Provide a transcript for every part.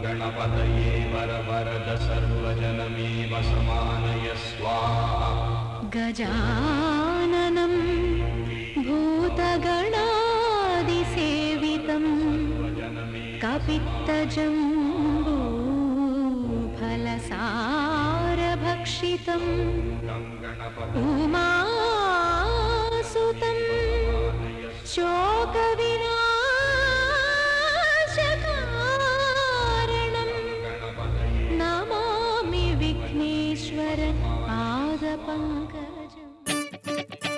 गणपतये वरवरद सर्वजनमेव समानय स्वाहा गजाननं भूतगणादिसेवितं कपित्तजम्बूफलसारभक्षितम् उमासुतं शोकविनाशकारणम् नमामि विघ्नेश्वर पादपङ्कजम्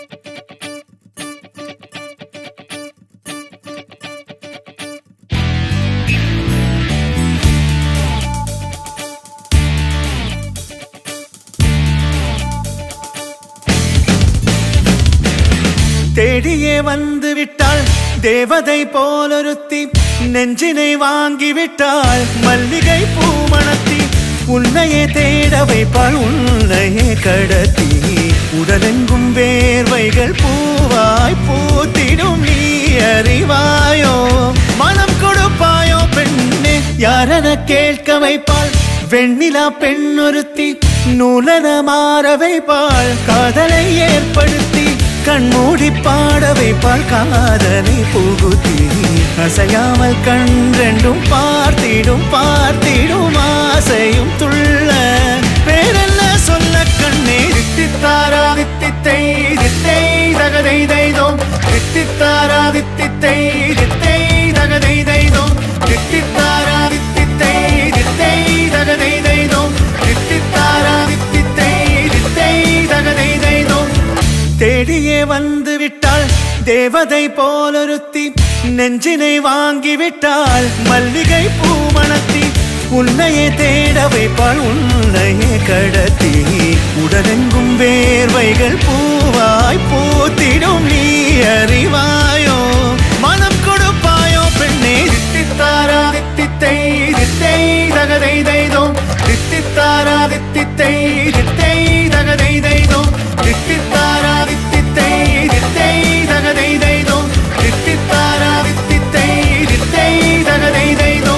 தேடியே வந்து விட்டாள் தேவதை போலொருத்தி நெஞ்சினை வாங்கி விட்டாள் மல்லிகை பூமணத்தி உன்னையே தேட வைப்பாள் உன்னையே கடத்தி உடலெங்கும் வேர்வைகள் பூவாய் பூத்திடும் நீ அறிவாயோ மனம் கொடுப்பாயோ பெண்ணே யாரென கேட்க வைப்பாள் வெண்ணிலா பெண்ணொருத்தி நூலன மாற வைப்பாள் காதலை ஏற்படுத்தி கண்மூடி பாட வைப்பாள் காதலை புகுத்தி அசையாமல் கண் ரெண்டும் பார்த்திடும் பார்த்திடும் ஆசையும் துள்ள பேரெல்ல சொல்ல கண்ணே தித்தித்தாரா தித்தித்தை தித்தை தகதை தைதோம் தித்தித்தாரா தித்தித்தை தித்தை தகதை தைதோம் தித்தித்தாரா தித்தித்தை தித்தை தகதை தைதோம் தித்தித்தாரா தித்தித்தை தித்தை தகதை தைதோம் தேடியே வந்து விட்டாள் தேவதை போலொருத்தி நெஞ்சினை வாங்கி விட்டாள் மல்லிகை பூமணத்தி உன்னையே தேட வைப்பாள் உன்னையே கடத்தி உடலெங்கும் வேர்வைகள் பூவாய் பூத்திடும் நீ அறிவாயோ மனம் கொடுப்பாயோ பெண்ணே தித்தித்தாரா தித்தித்தை தித்தை தகதை தைதோம் தித்தித்தாரா தித்தித்தை தித்தை தகதை தைதோம் தித்தித்தாரா தித்தித்தை தித்தை தகதை தைதோம் தித்தித்தாரா தித்தித்தை தித்தை தகதை தைதோம்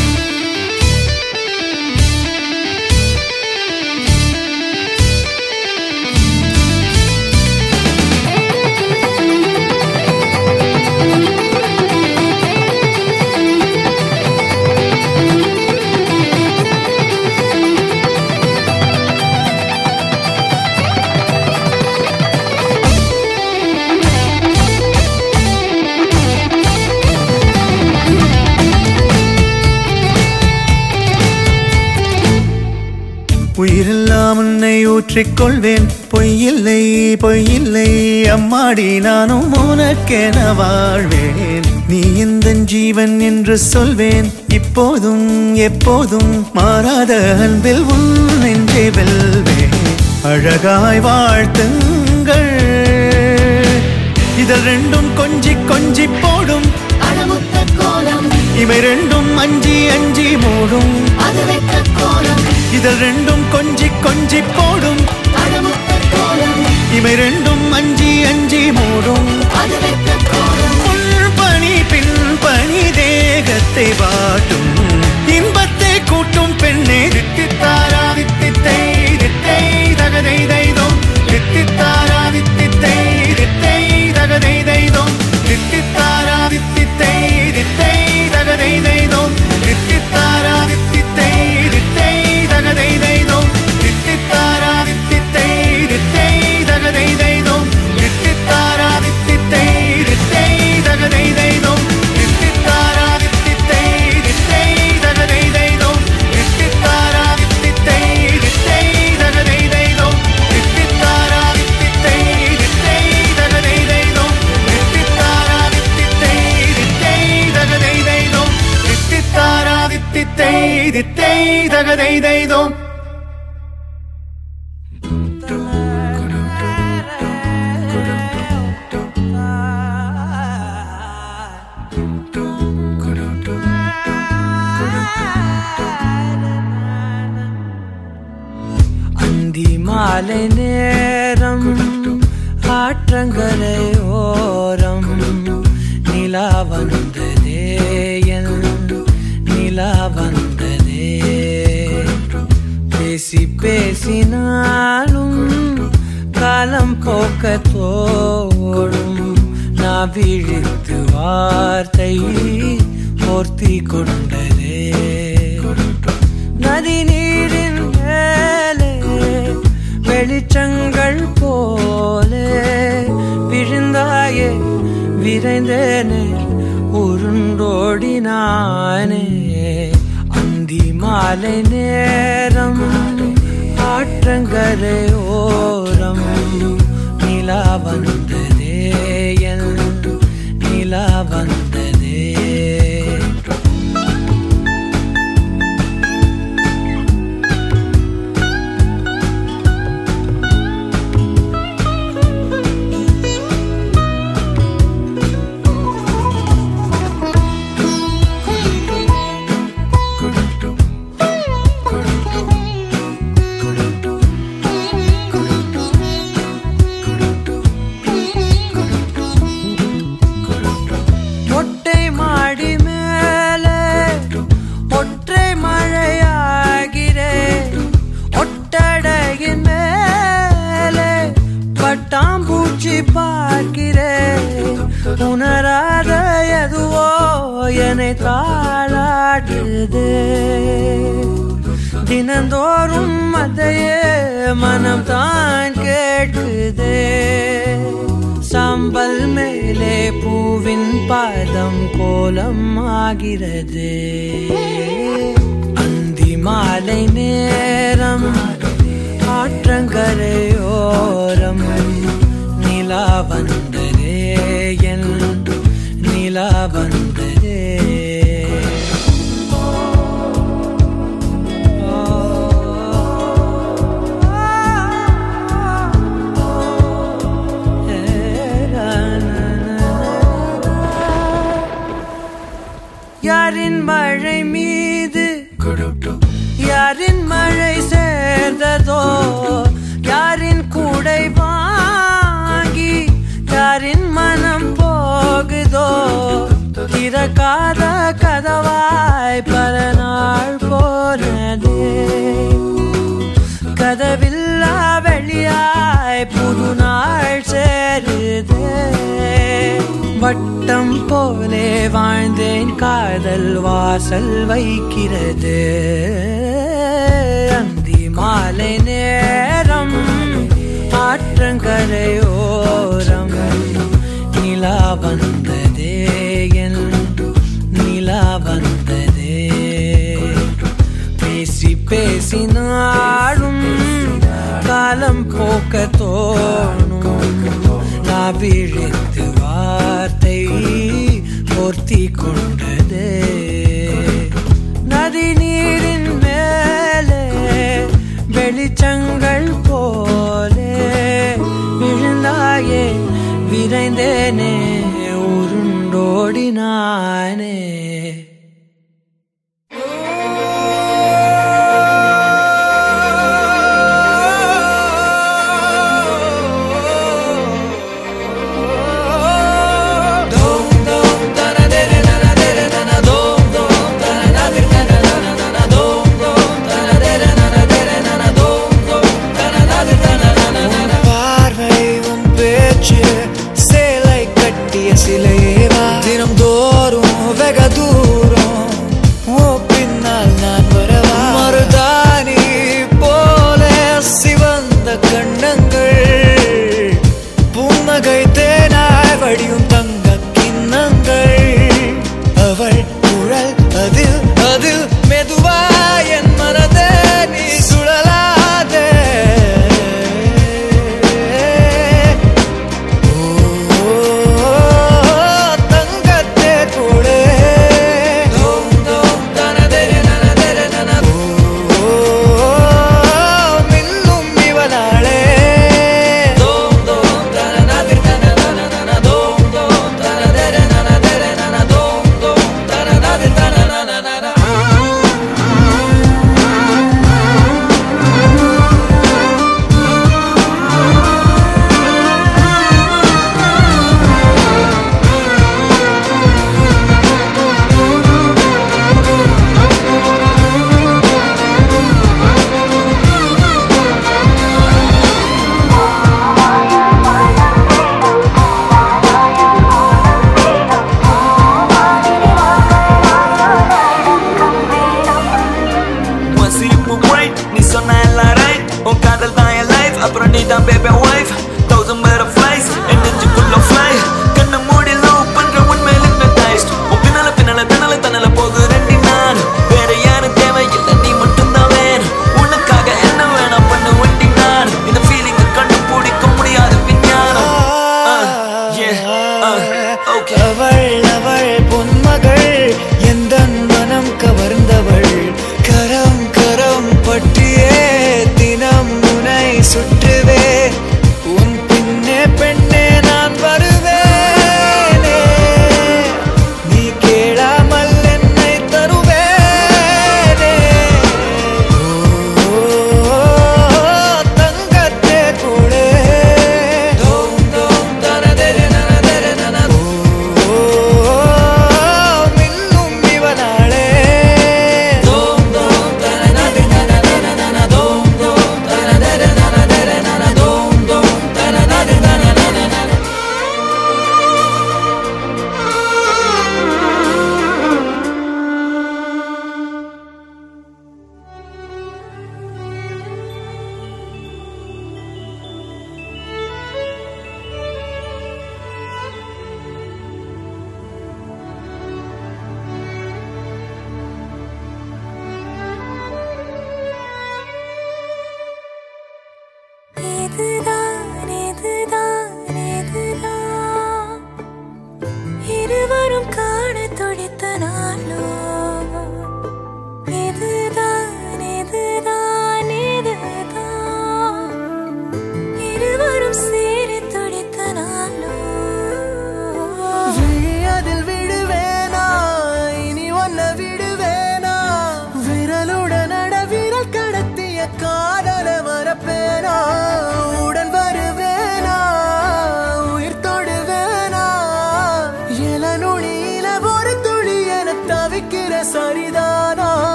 உயிரெல்லாம் உன்னை ஊற்றிக்கொள்வேன் பொய்யில்லை பொய்யில்லை அம்மாடி நானும் உனக்கென வாழ்வேன் நீ இந்த ஜீவன் என்று சொல்வேன் இப்போதும் எப்போதும் மாறாத அன்பில் உன் நெஞ்சை வெல்வேன் அழகாய் வாழ்த்துங்கள் இதழ் ரெண்டும் கொஞ்சி கொஞ்சி போடும் அடமுத்த கோலம் இவை ரெண்டும் அஞ்சி அஞ்சி மூடும் அது வெட்ட கோலம் இதழ் ரெண்டும் கொஞ்சி கொஞ்சி போடும் அடமுத்த கோலம் இவை ரெண்டும் அஞ்சி அஞ்சி மூடும் அது வெட்ட கோலம் முன் பணி பின் பணி தேகத்தை வாட்டும் இன்பத்தை கூட்டும் பெண்ணே தித்தித்தாரா தித்தித்தை தித்தை தகதை தைதோம் தித்தித்தாரா தித்தித்தை தித்தை தகதை தைதோம் தித்தித்தாரா தித்தித்தை தித்தை தகதை தைதோம் தித்தித்தாரா தித்தித்தை தித்தை தகதை தைதோம் தித்தித்தாரா தித்தித்தை தித்தை தகதை தைதோம் தித்தித்தாரா தித்தித்தை தித்தை தகதை தைதோம் தித்தித்தாரா தித்தித்தை தித்தை தகதை தைதோம் தித்தித்தாரா தித்தித்தை தித்தை தகதை தைதோம் தித்தித்தாரா தித்தித்தை தித்தை தகதை தைதோம் தித்தித்தாரா தித்தித்தை தித்தை தகதை தைதோம் தித்தித்தாரா தித்தித்தை தித்தை தகதை தைதோம் அந்தி மாலை நேரம் ஆற்றங்கரை ஓரம் நிலா வந்ததே என் நிலா வந்ததே பேசி பேசினாலும் காலம் போக்க தோடும் நான் விழித்து வார்த்தை போர்த்தி கொண்டதே நதி நீரின் மேலே வெளிச்சங்கள் போலே விழுந்தாயே விரைந்தேனே உருண்டோடினானே அந்தி மாலை நேரம் ஆற்றங்கரை ஓரம் நிலா வந்ததே என் நிலா வந்ததே ஒட்டை மாடி மேலே ஒற்றை மழையாகிறே ஒட்டடையின் மேலே பட்டாம்பூச்சி பார்க்கிறே உணராத எதுவோ என்னை தாளாட்டுதே தினந்தோறும் அதையே மனம் தான் கேட்குதே சாம்பல் மேலே பூவின் பாதம் கோலம் ஆகிறது அந்தி மாலை நேரம் ஆற்றங்கரையோரம் நிலா வந்ததே என் நிலா வந்ததே யாரின் மழை மீது யாரின் மழை சேர்ந்ததோ யாரின் கூடை வாங்கி யாரின் மனம் போகுதோ திறக்காத கதவாய் பல நாள் போனதே கதவில்லா வெளியாய் புது நாள் சேருதே வட்டம் போலே வாழ்ந்தேன் காதல் வாசல் வைக்கிறது அந்தி மாலை நேரம் ஆற்றங்கரையோரம் நிலா வந்ததே என் நிலா வந்ததே பேசி பேசினாலும் காலம் போக்க தோணும் நான் விழித்து வார்த்தை போர்த்தி கொண்டதே நதி நீரின் மேலே வெளிச்சங்கள் போலே விழுந்தாயே விரைந்தேனே உருண்டோடினானே பார்வை உன் பேச்சு சேலை கட்டிய சிலையேவா தினம் தோறும் வெக தூரம்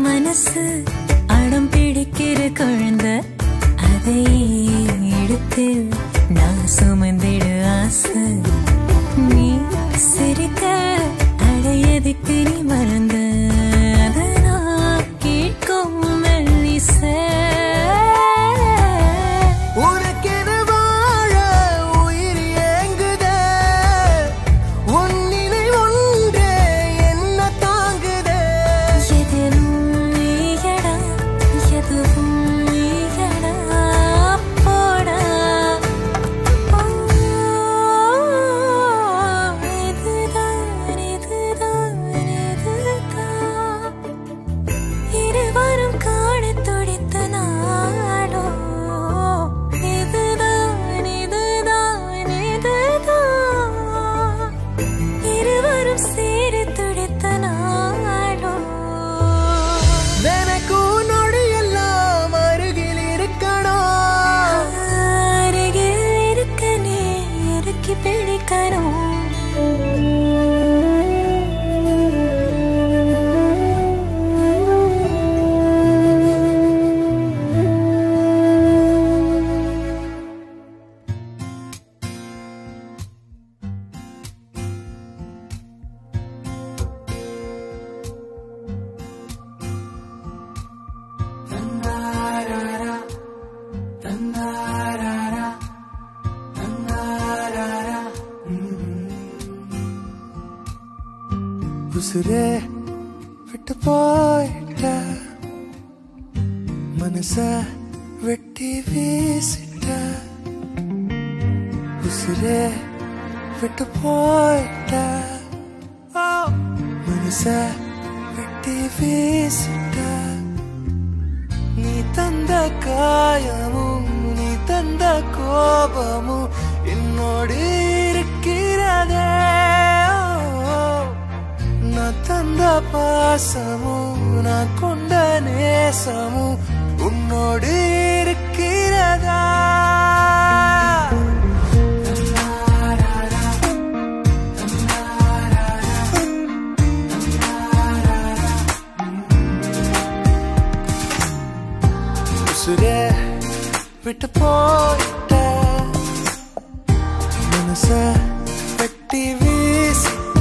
மனசு அடம் பிடிக்கிற குழந்தை அதை எடுத்து நான் சுமந்திடு ஆசை நீ சிரிக்க அடையதுக்கு நீ மறந்த அதை நான் கேட்கும் மெல்லிசை உனக்கென வாழ உயிர் ஏங்குதே உன் நினைவொன்றே என்ன தாங்குதே எதிலும் நீயடா, எதுவும் நீயடா, போடா. ஓ, இதுதான், இதுதான், இதுதான். இருவரும் காணத் துடித்த நாளோ. இதுதான், இதுதான், இதுதான். இருவரும் சேர துடித்த நாளோ எனக்கும் நொடியெல்லாம் அருகில் இருக்கணும் அருகில் இருக்க நீ இறுக்கி பிடிக்கணும் உசுரே விட்டு போயிட்ட மனச வெட்டி வீசிட்ட உசுரே விட்டு போயிட்ட ஓ, மனச வெட்டி வீசிட்ட நீ தந்த காயமும் நீ தந்த கோபமும் என்னோடு இருக்கிறதே ஓ, நான் தந்த பாசமும் நான் கொண்ட நேசமும் உன்னோடு இருக்கிறதா உசுரே விட்டு போயிட்ட மனச வெட்டி வீசிட்ட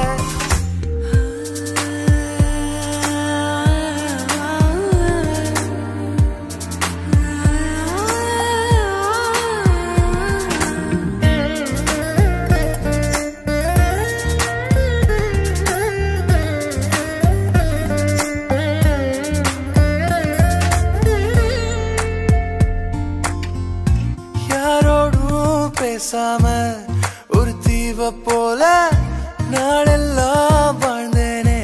யாரோடும் பேசாம ஒரு தீவ போல நாளெல்லாம் வாழ்ந்தேனே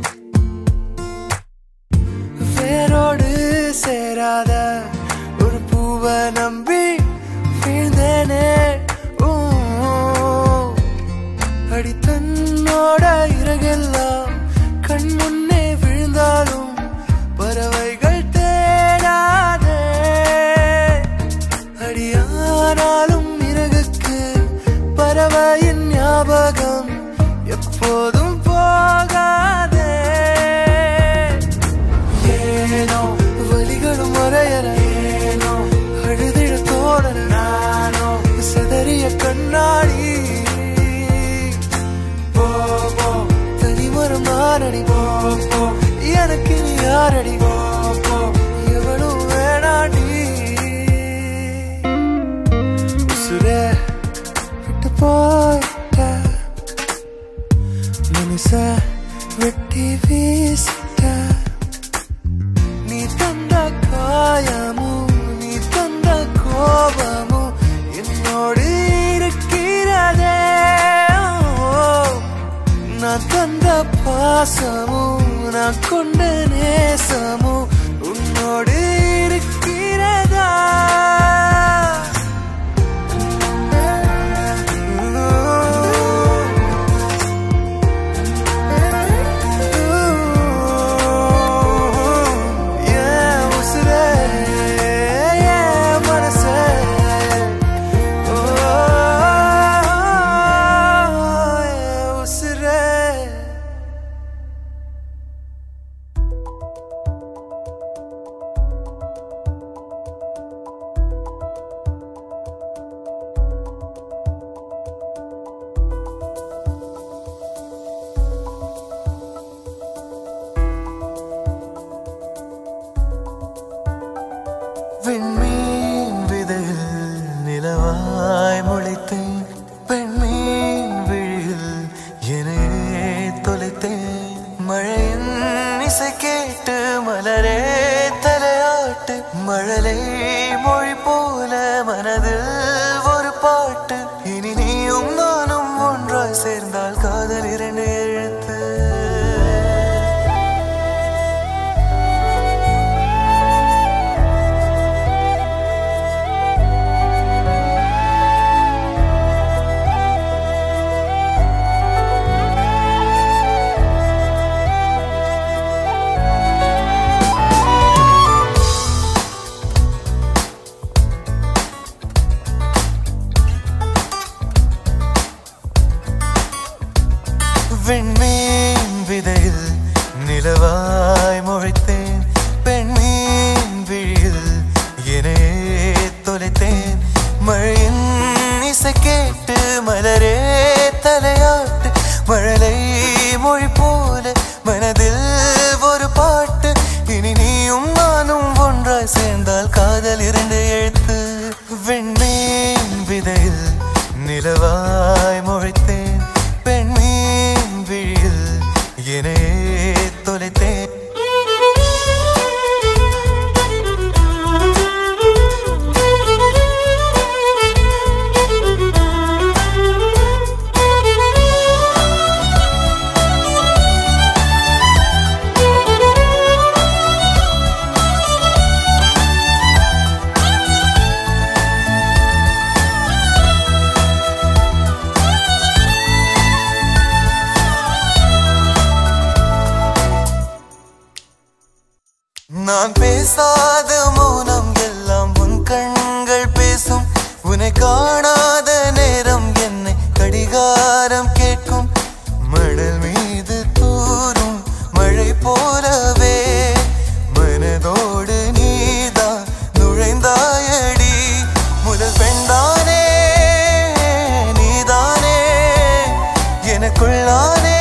வேரோடு சேராத ஒரு பூவை நம்பி வீழ்ந்தேனே ஊ. அடி தன்னோட இறகெல்லாம் கண் முன்னே விழுந்தாலும் பறவைகள் தேடாதே அடியானாலும் இறகுக்கு பறவையின் ஞாபகம் எப்போதும் போகாதே ஏனோ வலிகளும் மறையல ஏனோ அழுதிட தோணல நானோ செதறிய கண்ணாடி போ போ தனிமரம் நானடி போ போ எனக்கு நீ யாரடி போ போ எவனும் வேணாடி உசுரே விட்டு போயிட்ட மனச வெட்டி வீசிட்ட நீ தந்த காயமும் நீ தந்த கோபமும் என்னோடு இருக்கிறதே ஓ, நான் தந்த பாசமும் நான் கொண்ட நேசமும் உன்னோடு இருக்கிறதா Yeah, உசுரே, yeah, மனசே. Oh, yeah, உசுரே. விண்மீன் விதையில் நிலவாய் முளைத்தேன் பெண்மீன் விழியில் என்னையே தொலைத்தேன் மழையின் இசை கேட்டு மலரே தலையாட்டு மழலை மொழி போல மனதில் ஒரு பாட்டு இனி நீயும் நானும் ஒன்றாய் சேர்ந்தால் காதல் இரண்டு எழுத்து விண்மீன் விதையில் நிலவாய் முளைத்தேன் பெண்மீன் விழியில் என்னையே தொலைத்தேன் மழையின் இசை கேட்டு மலரே தலையாட்டு மழலை மொழி போல மனதில் ஒரு பாட்டு இனி நீயும் நானும் ஒன்றாய் சேர்ந்தால் காதல் இரண்டு எழுத்து விண்மீன் விதையில் நிலவாய் முளைத்தேன் பெண்மீன் விழியில் என்னையே தொலைத்தேன் நான் பேசாத மௌனம் எல்லாம் உன் கண்கள் பேசும் உன்னை காணாத நேரம் என்னை கடிகாரம் கேட்கும் மணல் மீது தூரும் மழை போலவே மனதோடு நீதான் நுழைந்தாயடி முதல் பெண்தானே நீதானே எனக்குள்ளானே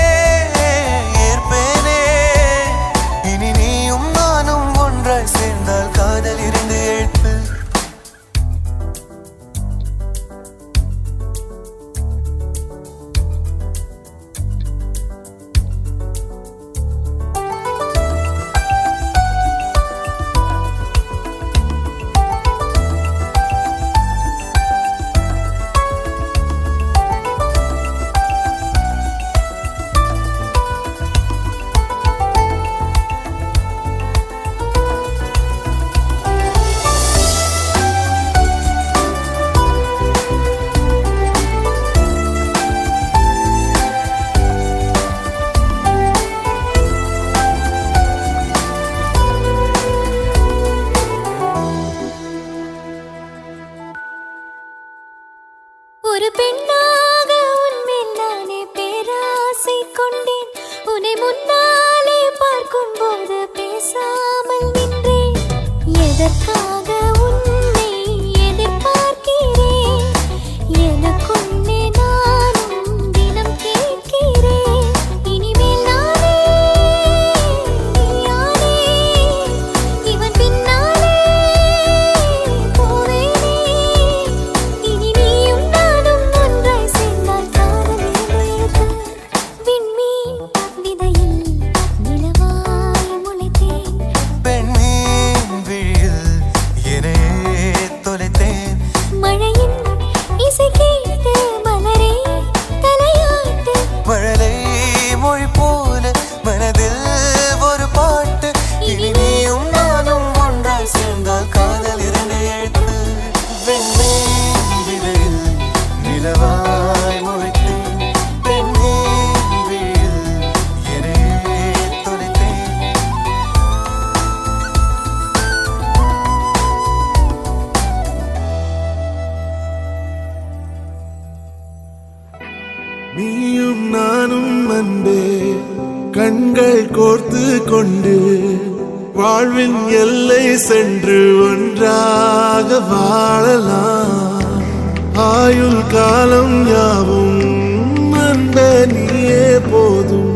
ஏற்பேனே இனி நீயும் நானும் ஒன்றாய் சேர்ந்தால் காதல் இருந்து எழுத்து ஒரு பெண்ணாக உன்மேல் நானே பேராசை கொண்டேன் உன்னை முன்னாலே பார்க்கும் போது பேசாமல் நின்றேன் எதற்காக உன்னை எதிர்பார்க்கிறேன் எனக்குள்ளே நானும் தினம் கேட்கிறேன் இனிமேல் நானே நீயானே இவன் பின்னாலே போவேனே இனி நீயும் நானும் ஒன்றாய் சேர்ந்தால் காதல் இணையது விண்மீன் விதையில் நிலவாய் முளைத்தேன் பெண்மீன் விழியில் என்னையே தொலைத்தேன் மழையின் இசை கேட்டு மலரே தலையாட்டு மழலை மொழி போல மனதில் ஒரு பாட்டு இனி நீயும் நானும் ஒன்றாய் சேர்ந்தால் காதல் இரண்டு எழுத்து வெண்மீன் விதையில் நிலவாய் முளைத்தேன் பெண்மீன் விழியில் என்னையே தொலைத்தேன் நீயும் நானும் அன்பே கண்கள் கோர்த்து கொண்டு வாழ்வின் எல்லை சென்று ஒன்றாக வாழலாம் ஆயுள் காலம் யாவும் அன்ப நீயே போதும்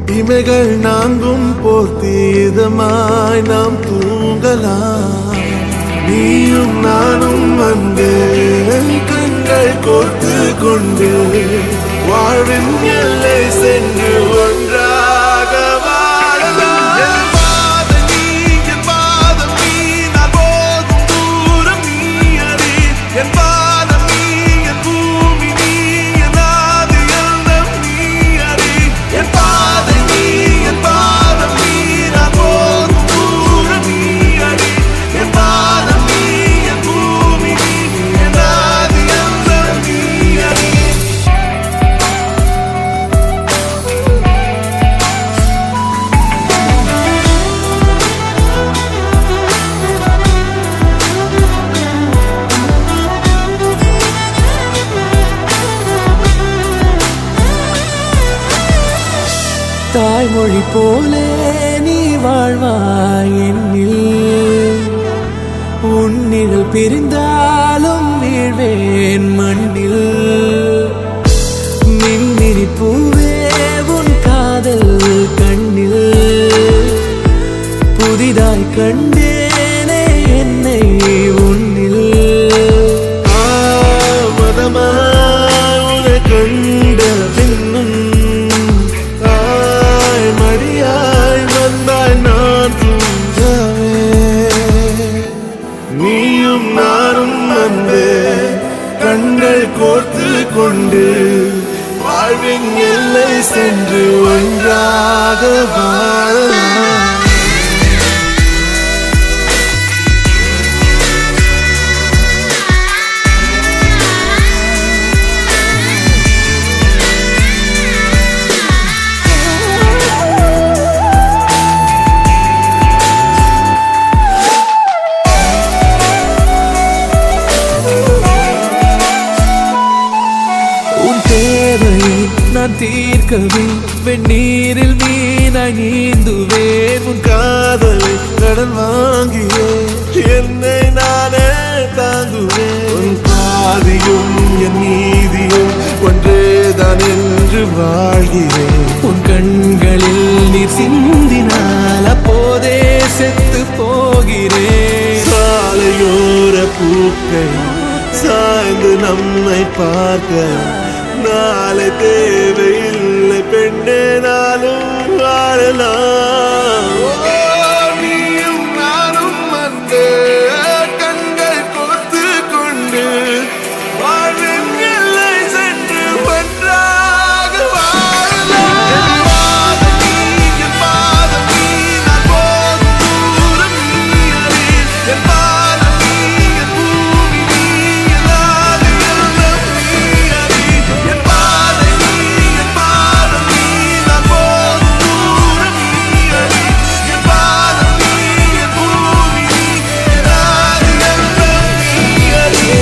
இமைகள் நான்கும் போர்த்தி இதமாய் நாம் தூங்கலாம் நீயும் நானும் வந்து கண்கள் கோர்த்து கொண்டு வாழ்வின் எல்லை சென்று ஒன்றாக வாழலாம் என் பாதம் நீ, என் பாதம் நீ, நான் போகும் தூரம் நீ அறி. என் பாதம் நீ, என் பூமி நீ, என் ஆதி எண்ணம் நீ அறி. என் பாதை நீ, என் பாதம் நீ, நான் போகும் தூரம் நீ அறி. என் பாதம் நீ, என் பூமி நீ, என் ஆதி எண்ணம் நீ அறி. தாய்மொழி போலே நீ வாழ்வாய் என்னில் உன்னில் பிரிந்தாலும் வீழ்வேன் மண்ணில் மின்மினி பூவே உன் காதல் கண்ணில் புதிதாய் கண்டேனே என்னை உன்னில் ஆமதமாய் உன்னை கண்ட பின்னும் தாய் மடியாய் வந்தாய் நான் தூங்கவே நீயும் நானும் வந்து கண்கள் கோர்த்து கொண்டு வாழ்வின் எல்லை சென்று ஒன்றாக வாழலாம் உன் தேவையை நான் தீர்க்கவே வெந்நீரில் மீனாய் நீந்துவேன் உன் காதலை கடன் வாங்கியே என்னை நானே தாங்குவேன் உன் பாதியும் என் நீதியும் ஒன்றேதான் என்று வாழ்கிறேன் உன் கண்களில் நீர் சிந்தினால் அப்போதே செத்து போகிறேன் சாலையோர பூக்கள் சாய்ந்து நம்மை பார்க்க நாளை தேவையில்லை பெண்ணே நாளும் வாழலாம் ஓ, நீயும் நானும் வந்து கண்கள் கோர்த்து கொண்டு வாழ்வின் எல்லை சென்று ஒன்றாக வாழலாம் என் பாதம் நீ, என் பாதம் நீ, நான் போகும் தூரம் நீ அறி. என் பாதம் நீ, என் பூமி நீ, என் ஆதி எண்ணம் நீ அறி. என் பாதை நீ, என் பாதம் நீ, நான் போகும் தூரம் நீ அறி. என் பாதம் நீ, என் பூமி நீ, என் ஆதி எண்ணம் நீ அறி.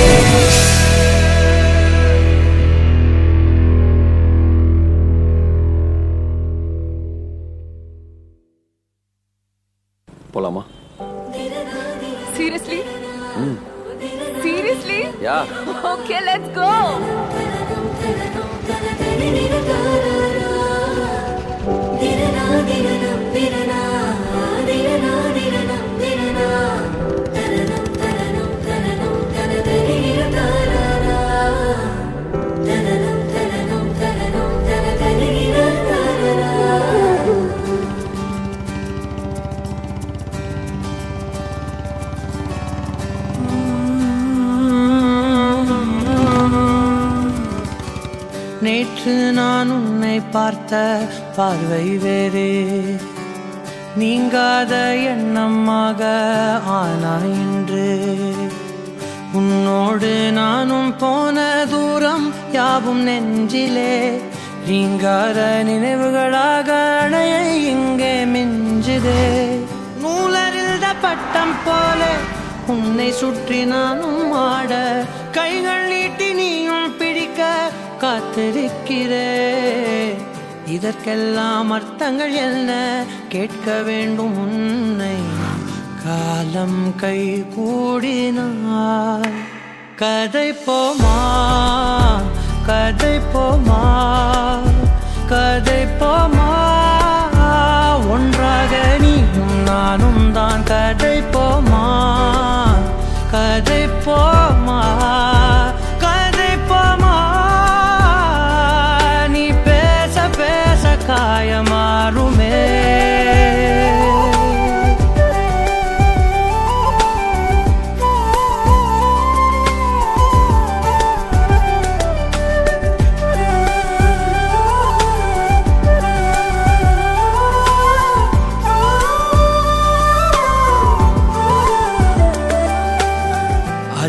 போலாமா Seriously? Seriously? Yeah Okay, let's go. நேற்று நான் உன்னை பார்த்த பார்வை வேறே நீங்காத எண்ணமாக ஆனாய் இன்று உன்னோடு நானும் போன தூரம் யாவும் நெஞ்சிலே நீங்காத நினைவுகளாக அணைய இங்கே மிஞ்சுதே நூலறிந்த பட்டம் போல உன்னை சுற்றி நானும் ஆட கைகள் நீட்டி நீயும் பிடிக்க காத்திருக்கிறே இதற்கெல்லாம் அர்த்தங்கள் என்ன கேட்க வேண்டும் உன்னை காலம் கை கூடினார் கதை போமா கதை போமா கதை போமா ஒன்றாக நீயும் நானும் தான் கதை போமா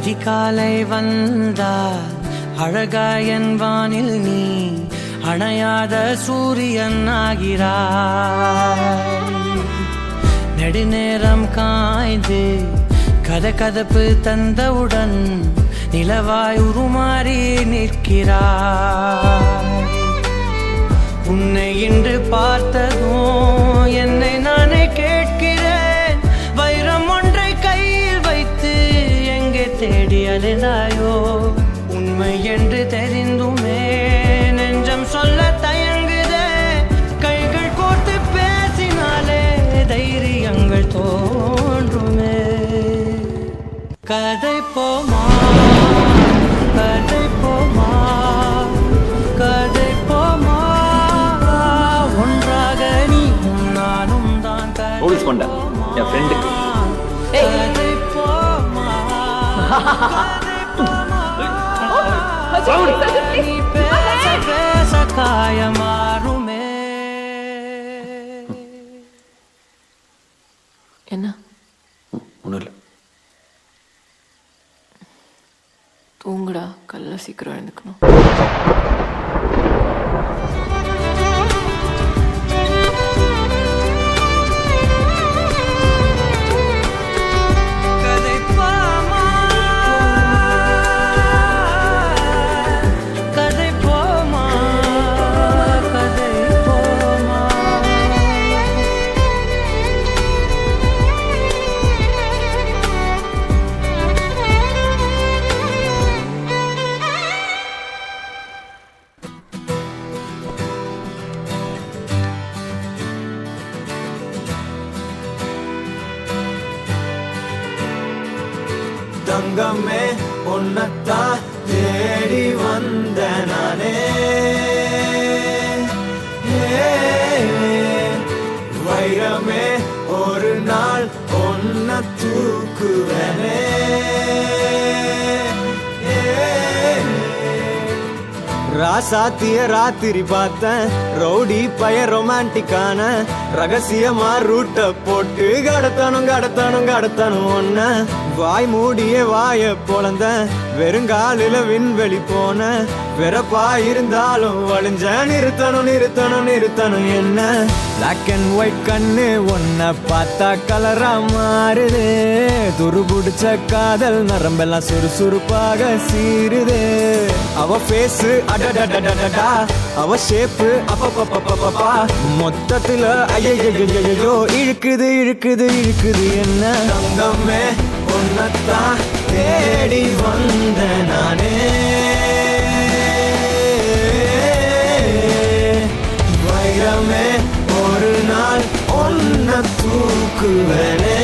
அதிகாலை வந்தால் அழகாயன் வானில் நீ அணையாத சூரியன் ஆகிறாய் நெடுநேரம் காய்ந்து கதகதப்பு தந்தவுடன் நிலவாய் உருமாறி நிற்கிறாய் உன்னை இன்று பார்த்ததும் என்னை நானே கேட்கிறேன் வைரம் ஒன்றை கையில் வைத்து எங்கே தேடி அலைந்தாயோ உண்மை என்று தெரிந்துமே நெஞ்சம் சொல்ல தயங்குதே கைகள் கோர்த்து பேசினாலே தைரியங்கள் தோன்றுமே கதை போமா கதை போமா கதை போமா ஒன்றாக நீயும் நானும் தான் கதை நூடுல்ஸ் கொண்ட என் ஃப்ரெண்டுக்கு கதை போமா கதை போமா நீ பேச பேச காயமாறுமே என்ன ஒன்றும் இல்லை தூங்குடா கல்ல சீக்கிரம் எழுந்துக்கணும் கதை போமா கதை போமா கதை போமா தங்கமே உன்னத்தான் தேடி வந்த நானே ஏ, வைரமே ஒரு நாள் ஒன்ன தூக்குவனே ஏ, ராசாத்திய ராத்திரி பார்த்தேன் ரவுடி பய ரொமான்டிக்கான ரகசியமா ரூட்ட போட்டு கடத்தணும் கடத்தணும் கடத்தணும் ஒன்ன வாய் மூடிய வாய பொழந்த வெறுங்காலில விண்வெளி போன வெறப்பா இருந்தாலும் வழிஞ்ச நிறுத்தணும் நிறுத்தணும் நிறுத்தணும் என்ன பிளாக் அண்ட் ஒயிட் கண்ணு ஒன்ன பார்த்தா கலரா மாறுது துருபுடிச்ச காதல் நரம்பெல்லாம் சுறுசுறுப்பாக சீருது அவ ஃபேஸ் அடடடடடடா அவ ஷேப்பு அப்பப்பப்பப்பப்பா மொத்தத்துல ஐயோ இழுக்குது இழுக்குது இழுக்குது என்ன தங்கமே உன்னத்தான் தேடி வந்த நானே வைரமே ஒரு நாள் ஒன்ன தூக்குவனே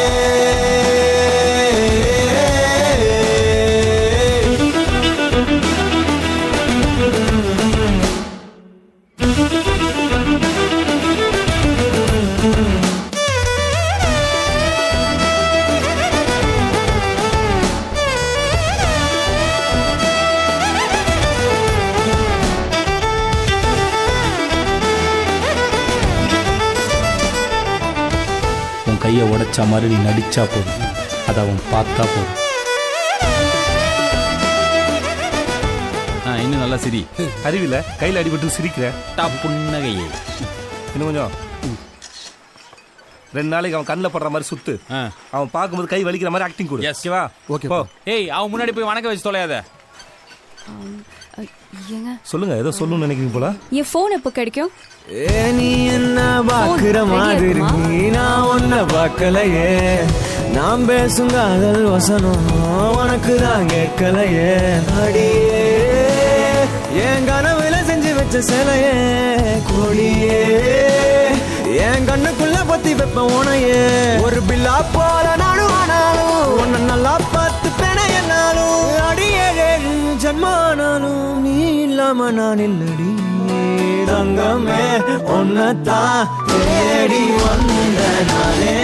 உன் கையை உடைச்ச மாதிரி நீ நடிச்சா போதும் அதை அவன் பார்த்தா போதும் ஆ இன்னும் நல்லா சிரி அறிவில கையில் அடிபட்டு சிரிக்கிற டா புன்னகையே இன்னும் கொஞ்சம் ரெண்டு நாளைக்கு அவன் கண்ணில் படுற மாதிரி சுத்து ஆ அவன் பார்க்கும்போது கை வலிக்கிற மாதிரி ஆக்டிங் கொடு Yes. ஓகேவா ஓகே போ ஏய் அவன் முன்னாடி போய் வணக்கம் வச்சு தொலையாத ஏங்க சொல்லுங்க ஏதோ சொல்லணும்னு நினைக்கிறீங்க போல என் ஃபோன் எப்போ கிடைக்கும் ஏ நீ என்ன பாக்குற Phone மாதிரி ready ஆ இருக்குமா? நான் உன்ன பார்க்கலையே நான் பேசும் காதல் வசனம் உனக்கு தான் கேட்கலையே அடியே என் கனவுல செஞ்சு வச்ச சிலையே கொடியே என் கண்ணுக்குள்ள பத்தி வைப்ப உனையே ஒரு பில்லா போல நானும் ஆனாலும் உன்னை நல்லா பார்த்து பெண என்னாலும் அடியே ஜன்மானாலும் நீ இல்லாம நான் இல்லடி தங்கமே உன்னத்தான் தேடி வந்த நானே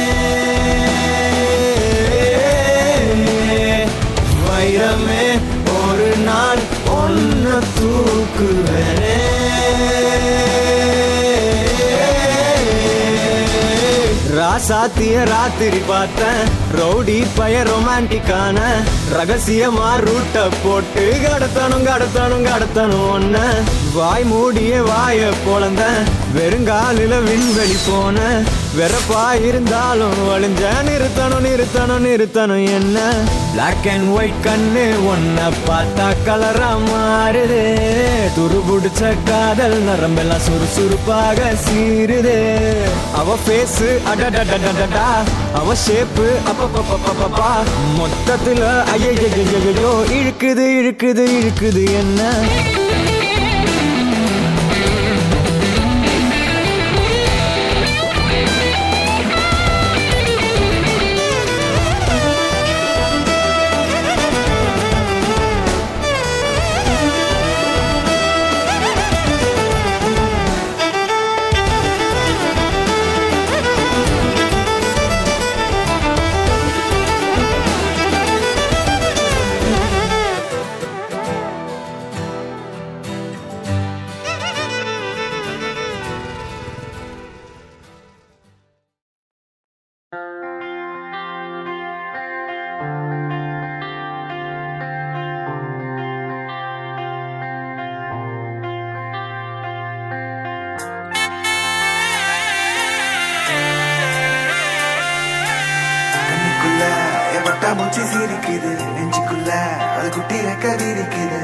வைரமே ஒரு நாள் ஒன்ன தூக்குவனே சாத்திய ராத்திரி பார்த்தேன் ரவுடி பய ரொமான்டிக்கான ரகசியமா ரூட்ட போட்டு கடத்தணும் கடத்தணும் கடத்தணும் ஒன்ன வாய் மூடிய வாய பொழந்த வெறுங்காலில விண்வெளி போன வெறப்பா இருந்தாலும் வழிஞ்ச நிறுத்தணும் நிறுத்தணும் நிறுத்தணும் என்ன பிளாக் அண்ட் ஒயிட் கண்ணு ஒன்ன பார்த்தா கலரா மாறுது துரு புடிச்ச காதல் நரம்பெல்லாம் சுறுசுறுப்பாக சீருது அவ ஃபேஸ் அடடடடடடா அவ ஷேப்பு அப்பப்பப்பப்பப்பா மொத்தத்துல ஐயோ இழுக்குது இழுக்குது இழுக்குது என்ன கண்ணுக்குள்ள என் பட்டாம்பூச்சி சிரிக்குது நெஞ்சுக்குள்ள அது குட்டி ரெக்க விரிக்குது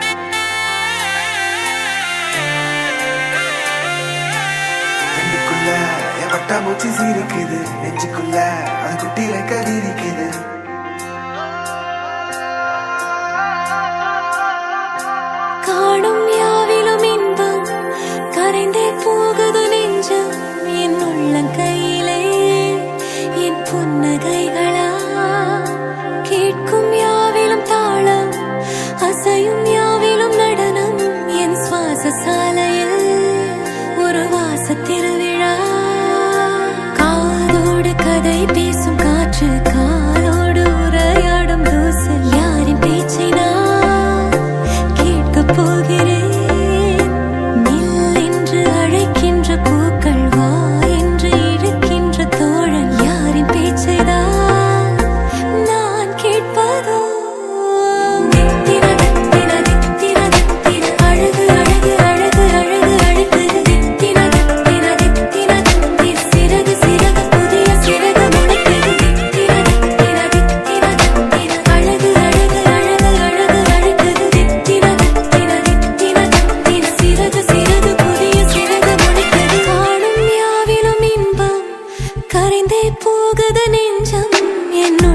கண்ணுக்குள்ள என் பட்டாம்பூச்சி சிரிக்குது நெஞ்சுக்குள்ள அது குட்டி ரெக்க விரிக்குது காணும் யாவிலும் இன்பம் கரைந்தே போகுது நெஞ்சம் என் உள்ளங்கையிலே என் புன்னகைகளா கேட்கும் யாவிலும் தாளம் அசையும் யாவிலும் நடனம் என் சுவாச சாலையில் ஒரு வாச திருவிழா காதோடு கதை பேசும் காற்று காலோடு உரையாடும் தூசு யாரின் பேச்சை நான் கேட்கப் போகிறேன் நில் என்று அழைக்கின்ற பூக்கள் வா என்று இழுக்கின்ற தோழன் யாரின் பேச்சைதான் நான் கேட்பதோ தித்தின தித்தின தித்தின தித்தின அழகு அழகு அழகு அழகு அழகு தித்தின தித்தின தித்தின தித்தின சிறகு சிறகு புதிய சிறகு முளைக்குது தித்தின தித்தின தித்தின தித்தின அழகு அழகு அழகு அழகு அழகுது தித்தின தித்தின தித்தின தித்தின சிறகு சிறகு புதிய சிறகு முளைக்குது காணும் யாவிலும் இன்பம் கரைந்தே போகுது நெஞ்சம் என்னுள்